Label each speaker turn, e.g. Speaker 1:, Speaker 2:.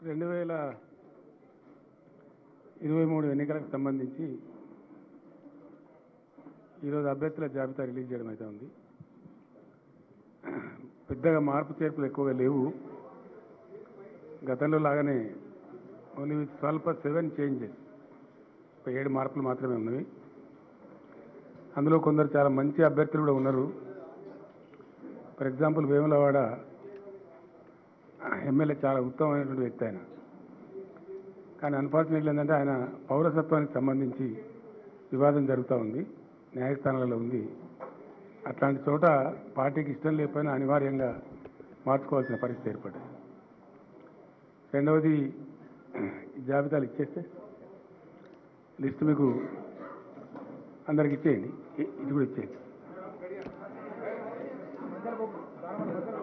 Speaker 1: రెండు వేల ఇరవై మూడు ఎన్నికలకు సంబంధించి ఈరోజు అభ్యర్థుల జాబితా రిలీజ్ చేయడం అయితే ఉంది పెద్దగా మార్పు చేర్పులు ఎక్కువగా లేవు గతంలో లాగానే ఓన్లీ విత్ స్వల్ప సెవెన్ చేంజెస్ ఒక ఏడు మార్పులు మాత్రమే ఉన్నవి అందులో కొందరు చాలా మంచి అభ్యర్థులు కూడా ఉన్నారు ఫర్ ఎగ్జాంపుల్ వేములవాడ ఎమ్మెల్యే చాలా ఉత్తమమైనటువంటి వ్యక్తి ఆయన కానీ అన్ఫార్చునేట్లీ ఏంటంటే ఆయన పౌరసత్వానికి సంబంధించి వివాదం జరుగుతూ ఉంది న్యాయస్థానాలలో ఉంది అట్లాంటి చోట పార్టీకి ఇష్టం లేకపోయినా అనివార్యంగా మార్చుకోవాల్సిన పరిస్థితి ఏర్పడింది రెండవది ఈ జాబితాలు ఇచ్చేస్తే లిస్ట్ మీకు అందరికి ఇచ్చేయండి ఇ- ఇది కూడా ఇచ్చేయండి